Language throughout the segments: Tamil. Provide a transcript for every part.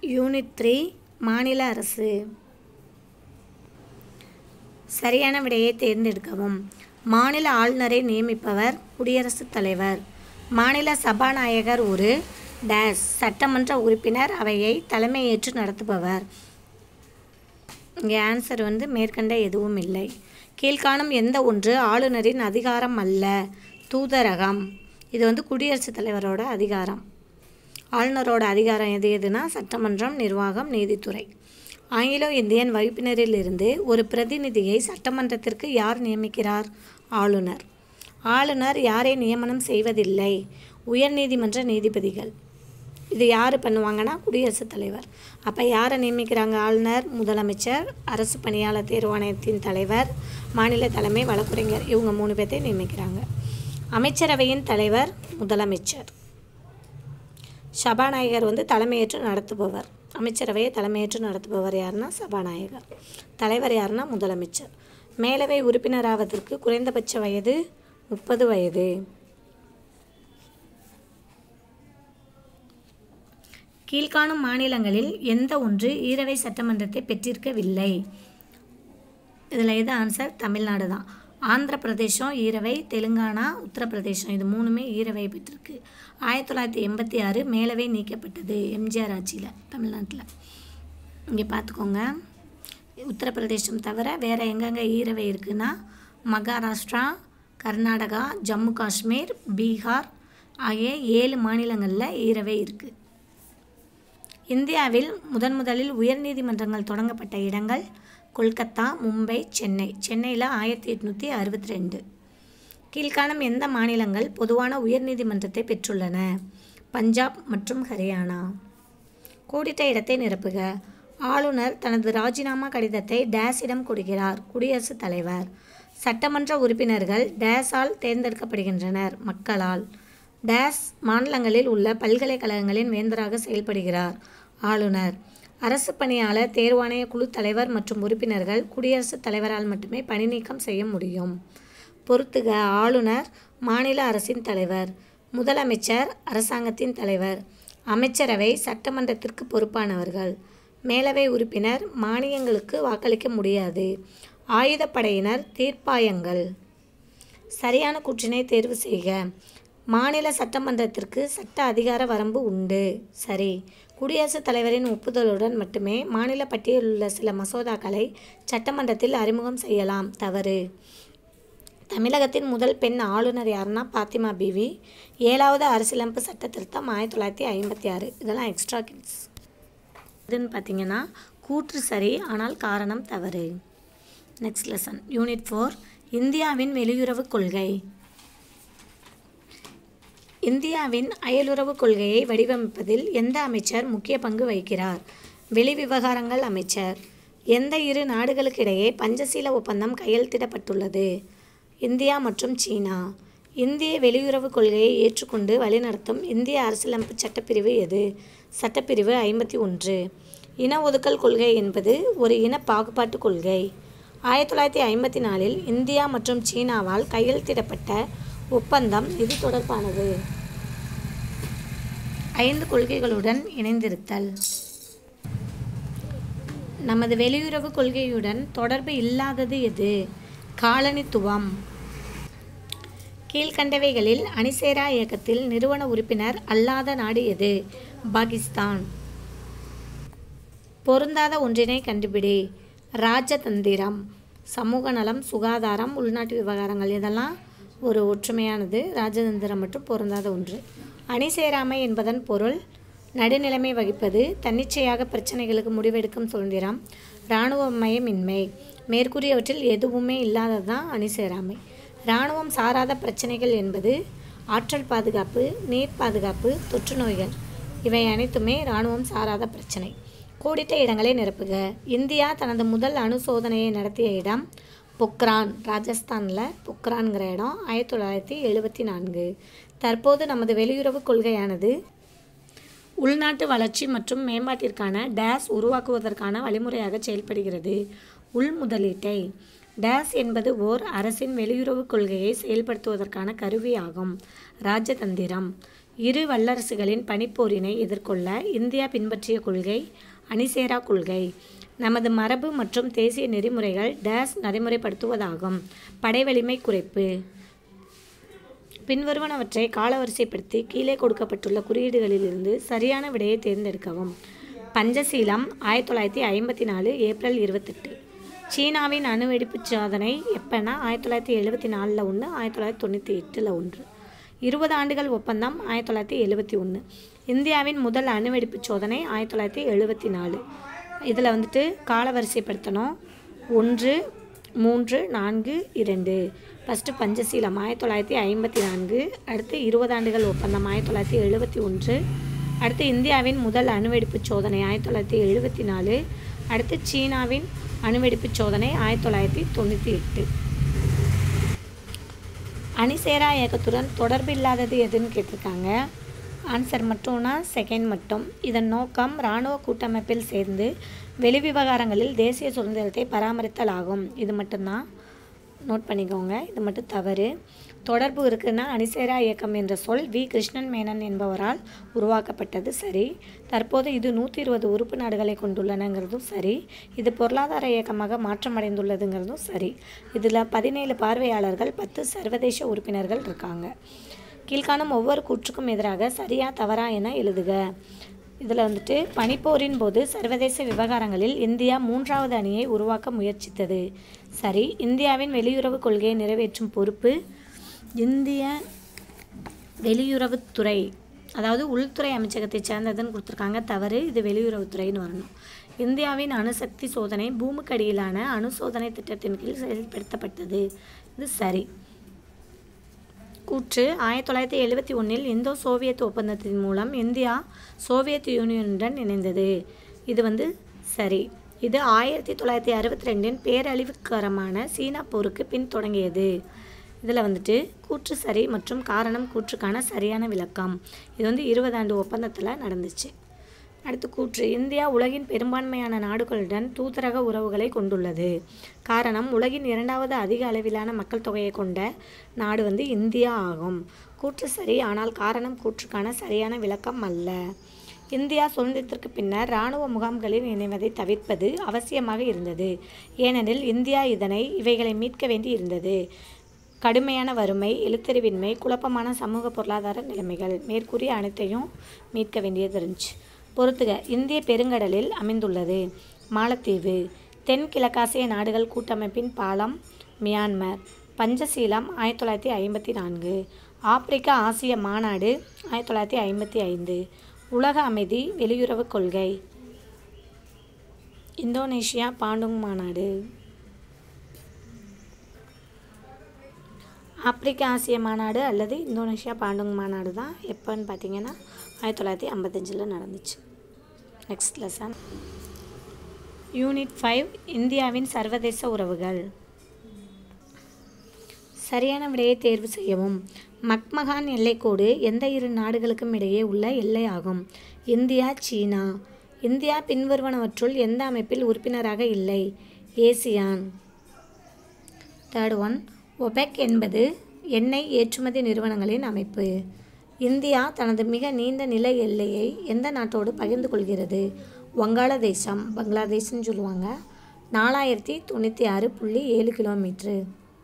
யூனிட் த்ரீ மாநில அரசு சரியான விடையை தேர்ந்தெடுக்கவும் மாநில ஆளுநரை நியமிப்பவர் குடியரசுத் தலைவர் மாநில சபாநாயகர் ஒரு டேஸ் சட்டமன்ற உறுப்பினர் அவையை தலைமையேற்று நடத்துபவர் இங்கே ஆன்சர் வந்து மேற்கண்ட எதுவும் இல்லை கீழ்காணும் எந்த ஒன்று ஆளுநரின் அதிகாரம் அல்ல தூதரகம் இது வந்து குடியரசுத் தலைவரோட அதிகாரம் ஆளுநரோட அதிகாரம் எது எதுனா சட்டமன்றம் நிர்வாகம் நீதித்துறை ஆங்கிலோ இந்தியன் வகுப்பினரிலிருந்து ஒரு பிரதிநிதியை சட்டமன்றத்திற்கு யார் நியமிக்கிறார் ஆளுநர் ஆளுநர் யாரை நியமனம் செய்வதில்லை உயர்நீதிமன்ற நீதிபதிகள் இது யார் பண்ணுவாங்கன்னா குடியரசுத் தலைவர் அப்போ யாரை நியமிக்கிறாங்க ஆளுநர் முதலமைச்சர் அரசு பணியாளர் தேர்வாணையத்தின் தலைவர் மாநில தலைமை வழக்குரைஞர் இவங்க மூணு பேர்த்தை நியமிக்கிறாங்க அமைச்சரவையின் தலைவர் முதலமைச்சர் சபாநாயகர் வந்து தலைமையேற்று நடத்துபவர் அமைச்சரவையை தலைமையேற்று நடத்துபவர் யாருன்னா சபாநாயகர் தலைவர் யாருன்னா முதலமைச்சர் மேலவை உறுப்பினராவதற்கு குறைந்தபட்ச வயது முப்பது வயது கீழ்காணும் மாநிலங்களில் எந்த ஒன்று ஈரவை சட்டமன்றத்தை பெற்றிருக்கவில்லை இதில் எது ஆன்சர் தமிழ்நாடு தான் ஆந்திர பிரதேசம் ஈரவை தெலுங்கானா உத்தரப்பிரதேசம் இது மூணுமே ஈரவை பெற்றிருக்கு ஆயிரத்தி தொள்ளாயிரத்தி எண்பத்தி ஆறு மேலவை நீக்கப்பட்டது எம்ஜிஆர் ஆட்சியில் தமிழ்நாட்டில் இங்கே பார்த்துக்கோங்க உத்தரப்பிரதேசம் தவிர வேறு எங்கெங்கே ஈரவை இருக்குன்னா மகாராஷ்டிரா கர்நாடகா ஜம்மு காஷ்மீர் பீகார் ஆகிய ஏழு மாநிலங்களில் ஈரவை இருக்குது இந்தியாவில் முதன் முதலில் உயர்நீதிமன்றங்கள் தொடங்கப்பட்ட இடங்கள் கொல்கத்தா மும்பை சென்னை சென்னையில் ஆயிரத்தி எட்நூற்றி அறுபத்தி ரெண்டு கீழ்காணும் எந்த மாநிலங்கள் பொதுவான உயர்நீதிமன்றத்தை பெற்றுள்ளன பஞ்சாப் மற்றும் ஹரியானா கோடிட்ட இடத்தை நிரப்புக ஆளுநர் தனது ராஜினாமா கடிதத்தை டேஸிடம் கொடுக்கிறார் குடியரசுத் தலைவர் சட்டமன்ற உறுப்பினர்கள் டேஸால் தேர்ந்தெடுக்கப்படுகின்றனர் மக்களால் டேஸ் மாநிலங்களில் உள்ள பல்கலைக்கழகங்களின் வேந்தராக செயல்படுகிறார் ஆளுநர் அரசு பணியாளர் தேர்வாணைய குழு தலைவர் மற்றும் உறுப்பினர்கள் குடியரசுத் தலைவரால் மட்டுமே பணி நீக்கம் செய்ய முடியும் பொறுத்துக ஆளுநர் மாநில அரசின் தலைவர் முதலமைச்சர் அரசாங்கத்தின் தலைவர் அமைச்சரவை சட்டமன்றத்திற்கு பொறுப்பானவர்கள் மேலவை உறுப்பினர் மானியங்களுக்கு வாக்களிக்க முடியாது ஆயுதப்படையினர் தீர்ப்பாயங்கள் சரியான கூற்றினை தேர்வு செய்க மாநில சட்டமன்றத்திற்கு சட்ட அதிகார வரம்பு உண்டு சரி குடியரசுத் தலைவரின் ஒப்புதலுடன் மட்டுமே மாநில பட்டியலில் உள்ள சில மசோதாக்களை சட்டமன்றத்தில் அறிமுகம் செய்யலாம் தவறு தமிழகத்தின் முதல் பெண் ஆளுநர் யாருன்னா பாத்திமா பிவி ஏழாவது அரசியலமைப்பு சட்ட திருத்தம் ஆயிரத்தி தொள்ளாயிரத்தி ஐம்பத்தி ஆறு இதெல்லாம் எக்ஸ்ட்ரா கிட்ஸ் இதுன்னு பார்த்தீங்கன்னா கூற்று சரி ஆனால் காரணம் தவறு நெக்ஸ்ட் லெசன் யூனிட் ஃபோர் இந்தியாவின் வெளியுறவு கொள்கை இந்தியாவின் அயலுறவு கொள்கையை வடிவமைப்பதில் எந்த அமைச்சர் முக்கிய பங்கு வகிக்கிறார் வெளிவிவகாரங்கள் அமைச்சர் எந்த இரு நாடுகளுக்கிடையே பஞ்சசீல ஒப்பந்தம் கையெழுத்திடப்பட்டுள்ளது இந்தியா மற்றும் சீனா இந்திய வெளியுறவு கொள்கையை ஏற்றுக்கொண்டு வழிநடத்தும் இந்திய அரசியலமைப்பு சட்டப்பிரிவு எது சட்டப்பிரிவு ஐம்பத்தி ஒன்று இன ஒதுக்கல் கொள்கை என்பது ஒரு இன பாகுபாட்டு கொள்கை ஆயிரத்தி தொள்ளாயிரத்தி ஐம்பத்தி நாலில் இந்தியா மற்றும் சீனாவால் கையெழுத்திடப்பட்ட ஒப்பந்தம் இது தொடர்பானது ஐந்து கொள்கைகளுடன் இணைந்திருத்தல் நமது வெளியுறவு கொள்கையுடன் தொடர்பு இல்லாதது எது காலனித்துவம் கீழ்கண்டவைகளில் அணிசேரா இயக்கத்தில் நிறுவன உறுப்பினர் அல்லாத நாடு எது பாகிஸ்தான் பொருந்தாத ஒன்றினை கண்டுபிடி ராஜதந்திரம் சமூக நலம் சுகாதாரம் உள்நாட்டு விவகாரங்கள் இதெல்லாம் ஒரு ஒற்றுமையானது ராஜதந்திரம் மற்றும் பொருந்தாத ஒன்று அணி சேராமை என்பதன் பொருள் நடுநிலைமை வகிப்பது தன்னிச்சையாக பிரச்சனைகளுக்கு முடிவெடுக்கும் சுதந்திரம் இராணுவமயமின்மை மேற்கூறியவற்றில் எதுவுமே இல்லாதது தான் அணி சேராமை இராணுவம் சாராத பிரச்சனைகள் என்பது ஆற்றல் பாதுகாப்பு நீர் பாதுகாப்பு தொற்று நோய்கள் இவை அனைத்துமே இராணுவம் சாராத பிரச்சனை கோடிட்ட இடங்களை நிரப்புக இந்தியா தனது முதல் அணு சோதனையை நடத்திய இடம் பொக்ரான் ராஜஸ்தானில் பொக்ரான்கிற இடம் ஆயிரத்தி தொள்ளாயிரத்தி எழுபத்தி நான்கு தற்போது நமது வெளியுறவு கொள்கையானது உள்நாட்டு வளர்ச்சி மற்றும் மேம்பாட்டிற்கான டேஸ் உருவாக்குவதற்கான வழிமுறையாக செயல்படுகிறது உள் முதலீட்டை டேஸ் என்பது ஓர் அரசின் வெளியுறவு கொள்கையை செயல்படுத்துவதற்கான கருவியாகும் ராஜதந்திரம் இரு வல்லரசுகளின் பனிப்போரினை எதிர்கொள்ள இந்தியா பின்பற்றிய கொள்கை அணிசேரா கொள்கை நமது மரபு மற்றும் தேசிய நெறிமுறைகள் டேஸ் நடைமுறைப்படுத்துவதாகும் படை வலிமை குறைப்பு பின்வருவனவற்றை காலவரிசைப்படுத்தி கீழே கொடுக்கப்பட்டுள்ள குறியீடுகளிலிருந்து சரியான விடையை தேர்ந்தெடுக்கவும் பஞ்சசீலம் ஆயிரத்தி தொள்ளாயிரத்தி ஐம்பத்தி நாலு ஏப்ரல் இருபத்தெட்டு சீனாவின் அணு வெடிப்பு சாதனை எப்போனா ஆயிரத்தி தொள்ளாயிரத்தி எழுபத்தி நாலில் ஒன்று ஆயிரத்தி தொள்ளாயிரத்தி தொண்ணூற்றி எட்டில் ஒன்று இருபது ஆண்டுகள் ஒப்பந்தம் ஆயிரத்தி தொள்ளாயிரத்தி எழுபத்தி ஒன்று இந்தியாவின் முதல் அணு வெடிப்பு சோதனை ஆயிரத்தி தொள்ளாயிரத்தி எழுபத்தி நாலு இதில் வந்துட்டு காலவரிசைப்படுத்தணும் ஒன்று மூன்று நான்கு இரண்டு ஃபஸ்ட்டு பஞ்சசீலம் ஆயிரத்தி தொள்ளாயிரத்தி ஐம்பத்தி நான்கு அடுத்து இருபது ஆண்டுகள் ஒப்பந்தம் ஆயிரத்தி தொள்ளாயிரத்தி எழுபத்தி ஒன்று அடுத்து இந்தியாவின் முதல் அணுவெடிப்பு சோதனை ஆயிரத்தி தொள்ளாயிரத்தி எழுபத்தி நாலு அடுத்து சீனாவின் அணுவெடிப்பு சோதனை ஆயிரத்தி தொள்ளாயிரத்தி தொண்ணூற்றி எட்டு அணிசேரா இயக்கத்துடன் தொடர்பு இல்லாதது எதுன்னு கேட்டிருக்காங்க ஆன்சர் மட்டும்னா செகண்ட் மட்டும் இதன் நோக்கம் இராணுவ கூட்டமைப்பில் சேர்ந்து வெளிவிவகாரங்களில் தேசிய சுதந்திரத்தை பராமரித்தல் ஆகும் இது மட்டும்தான் நோட் பண்ணிக்கோங்க இது மட்டும் தவறு தொடர்பு இருக்குன்னா அணிசேரா இயக்கம் என்ற சொல் வி கிருஷ்ணன் மேனன் என்பவரால் உருவாக்கப்பட்டது சரி தற்போது இது நூற்றி இருபது உறுப்பு நாடுகளை கொண்டுள்ளனங்கிறதும் சரி இது பொருளாதார இயக்கமாக மாற்றமடைந்துள்ளதுங்கிறதும் சரி இதில் பதினேழு பார்வையாளர்கள் பத்து சர்வதேச உறுப்பினர்கள் இருக்காங்க கீழ்காணும் ஒவ்வொரு கூற்றுக்கும் எதிராக சரியா தவறா என எழுதுக இதில் வந்துட்டு பனிப்போரின் போது சர்வதேச விவகாரங்களில் இந்தியா மூன்றாவது அணியை உருவாக்க முயற்சித்தது சரி இந்தியாவின் வெளியுறவு கொள்கையை நிறைவேற்றும் பொறுப்பு இந்திய வெளியுறவுத்துறை அதாவது உள்துறை அமைச்சகத்தை சேர்ந்ததுன்னு கொடுத்துருக்காங்க தவறு இது வெளியுறவுத்துறைன்னு வரணும் இந்தியாவின் அணுசக்தி சோதனை பூமிக்கடியிலான அணு சோதனை திட்டத்தின் கீழ் செயல்படுத்தப்பட்டது இது சரி கூற்று ஆயிரத்தி தொள்ளாயிரத்தி எழுபத்தி ஒன்றில் இந்தோ சோவியத் ஒப்பந்தத்தின் மூலம் இந்தியா சோவியத் யூனியனுடன் இணைந்தது இது வந்து சரி இது ஆயிரத்தி தொள்ளாயிரத்தி அறுபத்தி ரெண்டின் பேரழிவுகரமான சீனா போருக்கு பின் தொடங்கியது இதில் வந்துட்டு கூற்று சரி மற்றும் காரணம் கூற்றுக்கான சரியான விளக்கம் இது வந்து இருபது ஆண்டு ஒப்பந்தத்தில் நடந்துச்சு அடுத்து கூற்று இந்தியா உலகின் பெரும்பான்மையான நாடுகளுடன் தூதரக உறவுகளை கொண்டுள்ளது காரணம் உலகின் இரண்டாவது அதிக அளவிலான மக்கள் தொகையை கொண்ட நாடு வந்து இந்தியா ஆகும் கூற்று சரி ஆனால் காரணம் கூற்றுக்கான சரியான விளக்கம் அல்ல இந்தியா சுதந்திரத்திற்கு பின்னர் இராணுவ முகாம்களில் இணைவதை தவிர்ப்பது அவசியமாக இருந்தது ஏனெனில் இந்தியா இதனை இவைகளை மீட்க வேண்டி இருந்தது கடுமையான வறுமை எழுத்தறிவின்மை குழப்பமான சமூக பொருளாதார நிலைமைகள் மேற்கூறிய அனைத்தையும் மீட்க வேண்டியது இருந்துச்சு பொறுத்துக இந்திய பெருங்கடலில் அமைந்துள்ளது மாலத்தீவு தென் கிழக்காசிய நாடுகள் கூட்டமைப்பின் பாலம் மியான்மர் பஞ்சசீலம் ஆயிரத்தி தொள்ளாயிரத்தி ஐம்பத்தி நான்கு ஆப்பிரிக்கா ஆசிய மாநாடு ஆயிரத்தி தொள்ளாயிரத்தி ஐம்பத்தி ஐந்து உலக அமைதி வெளியுறவு கொள்கை இந்தோனேஷியா பாண்டுங் மாநாடு ஆப்பிரிக்கா ஆசிய மாநாடு அல்லது இந்தோனேஷியா பாண்டுங் மாநாடு தான் எப்போன்னு பார்த்தீங்கன்னா ஆயிரத்தி தொள்ளாயிரத்தி ஐம்பத்தஞ்சில் நடந்துச்சு நெக்ஸ்ட் லெசன் யூனிட் ஃபைவ் இந்தியாவின் சர்வதேச உறவுகள் சரியான விடையை தேர்வு செய்யவும் மக்மகான் எல்லைக்கோடு எந்த இரு நாடுகளுக்கும் இடையே உள்ள எல்லை ஆகும் இந்தியா சீனா இந்தியா பின்வருவனவற்றுள் எந்த அமைப்பில் உறுப்பினராக இல்லை ஏசியான் தேர்ட் ஒன் ஒபெக் என்பது எண்ணெய் ஏற்றுமதி நிறுவனங்களின் அமைப்பு இந்தியா தனது மிக நீண்ட நில எல்லையை எந்த நாட்டோடு பகிர்ந்து கொள்கிறது வங்காளதேசம் பங்களாதேஷ்னு சொல்லுவாங்க நாலாயிரத்தி தொண்ணூற்றி ஆறு புள்ளி ஏழு கிலோமீட்ரு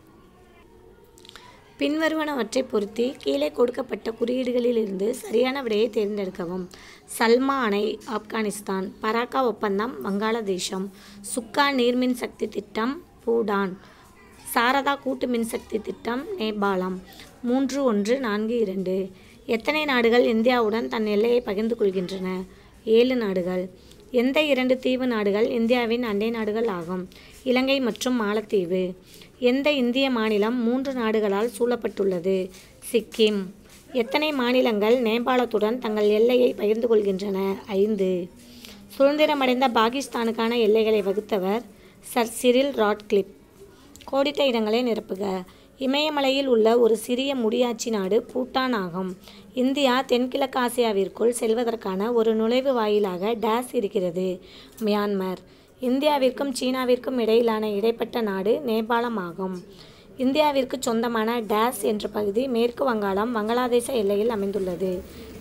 பின்வருவனவற்றை பொருத்தி கீழே கொடுக்கப்பட்ட குறியீடுகளிலிருந்து சரியான விடையை தேர்ந்தெடுக்கவும் சல்மா அணை ஆப்கானிஸ்தான் பராக்கா ஒப்பந்தம் வங்காளதேசம் சுக்கா நீர்மின் சக்தி திட்டம் பூடான் சாரதா கூட்டு மின்சக்தி திட்டம் நேபாளம் மூன்று ஒன்று நான்கு இரண்டு எத்தனை நாடுகள் இந்தியாவுடன் தன் எல்லையை பகிர்ந்து கொள்கின்றன ஏழு நாடுகள் எந்த இரண்டு தீவு நாடுகள் இந்தியாவின் அண்டை நாடுகள் ஆகும் இலங்கை மற்றும் மாலத்தீவு எந்த இந்திய மாநிலம் மூன்று நாடுகளால் சூழப்பட்டுள்ளது சிக்கிம் எத்தனை மாநிலங்கள் நேபாளத்துடன் தங்கள் எல்லையை பகிர்ந்து கொள்கின்றன ஐந்து சுதந்திரமடைந்த பாகிஸ்தானுக்கான எல்லைகளை வகுத்தவர் சர் சிரில் ராட்கிளிப் கோடிட்ட இடங்களை நிரப்புக இமயமலையில் உள்ள ஒரு சிறிய முடியாட்சி நாடு பூட்டான் ஆகும் இந்தியா தென்கிழக்கு ஆசியாவிற்குள் செல்வதற்கான ஒரு நுழைவு வாயிலாக டேஸ் இருக்கிறது மியான்மர் இந்தியாவிற்கும் சீனாவிற்கும் இடையிலான இடைப்பட்ட நாடு நேபாளம் ஆகும் இந்தியாவிற்கு சொந்தமான டேஸ் என்ற பகுதி மேற்கு வங்காளம் வங்காளதேச எல்லையில் அமைந்துள்ளது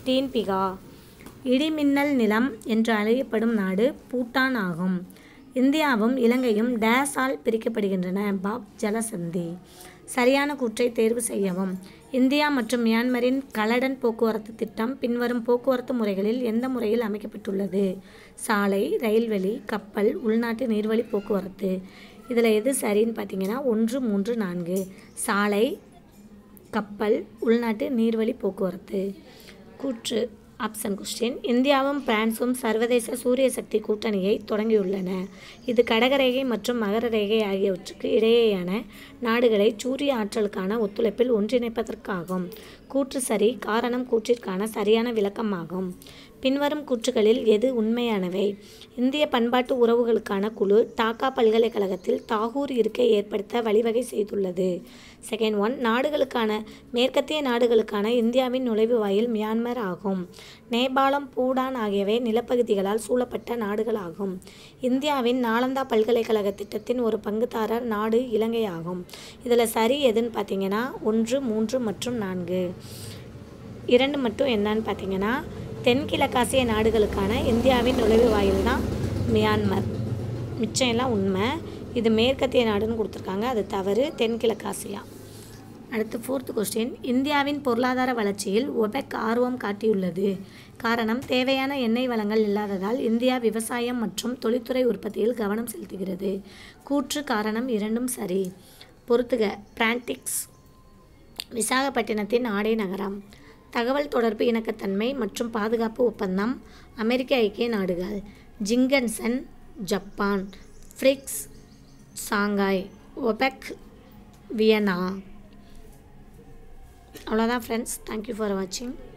தீன்பிகா இடிமின்னல் நிலம் என்று அழைக்கப்படும் நாடு பூட்டான் ஆகும் இந்தியாவும் இலங்கையும் டேஸால் பிரிக்கப்படுகின்றன பாப் ஜலசந்தி சரியான கூற்றை தேர்வு செய்யவும் இந்தியா மற்றும் மியான்மரின் கலடன் போக்குவரத்து திட்டம் பின்வரும் போக்குவரத்து முறைகளில் எந்த முறையில் அமைக்கப்பட்டுள்ளது சாலை ரயில்வெளி கப்பல் உள்நாட்டு நீர்வழி போக்குவரத்து இதில் எது சரின்னு பார்த்தீங்கன்னா ஒன்று மூன்று நான்கு சாலை கப்பல் உள்நாட்டு நீர்வழி போக்குவரத்து கூற்று ஆப்ஷன் கொஸ்டின் இந்தியாவும் பிரான்சும் சர்வதேச சூரிய சக்தி கூட்டணியை தொடங்கியுள்ளன இது கடகரேகை மற்றும் மகர ரேகை ஆகியவற்றுக்கு இடையேயான நாடுகளை சூரிய ஆற்றலுக்கான ஒத்துழைப்பில் ஒன்றிணைப்பதற்காகும் கூற்று சரி காரணம் கூற்றிற்கான சரியான விளக்கமாகும் பின்வரும் கூற்றுகளில் எது உண்மையானவை இந்திய பண்பாட்டு உறவுகளுக்கான குழு டாக்கா பல்கலைக்கழகத்தில் தாகூர் இருக்கை ஏற்படுத்த வழிவகை செய்துள்ளது செகண்ட் ஒன் நாடுகளுக்கான மேற்கத்திய நாடுகளுக்கான இந்தியாவின் நுழைவு வாயில் மியான்மர் ஆகும் நேபாளம் பூடான் ஆகியவை நிலப்பகுதிகளால் சூழப்பட்ட நாடுகளாகும் இந்தியாவின் நாலந்தா பல்கலைக்கழக திட்டத்தின் ஒரு பங்குதாரர் நாடு இலங்கை ஆகும் இதில் சரி எதுன்னு பார்த்தீங்கன்னா ஒன்று மூன்று மற்றும் நான்கு இரண்டு மட்டும் என்னன்னு பார்த்தீங்கன்னா தென்கிழக்காசிய நாடுகளுக்கான இந்தியாவின் நுழைவு வாயில் தான் மியான்மர் மிச்சம் எல்லாம் உண்மை இது மேற்கத்திய நாடுன்னு கொடுத்துருக்காங்க அது தவறு தென்கிழக்காசியா அடுத்து ஃபோர்த் கொஸ்டின் இந்தியாவின் பொருளாதார வளர்ச்சியில் ஒபெக் ஆர்வம் காட்டியுள்ளது காரணம் தேவையான எண்ணெய் வளங்கள் இல்லாததால் இந்தியா விவசாயம் மற்றும் தொழில்துறை உற்பத்தியில் கவனம் செலுத்துகிறது கூற்று காரணம் இரண்டும் சரி பொறுத்துக பிரான்டிக்ஸ் விசாகப்பட்டினத்தின் ஆடை நகரம் தகவல் தொடர்பு இணக்கத்தன்மை மற்றும் பாதுகாப்பு ஒப்பந்தம் அமெரிக்க ஐக்கிய நாடுகள் ஜிங்கன்சன் Japan BRICS Shanghai OPEC Vienna அவ்வளோதான் ஃப்ரெண்ட்ஸ் தேங்க்யூ ஃபார் வாட்சிங்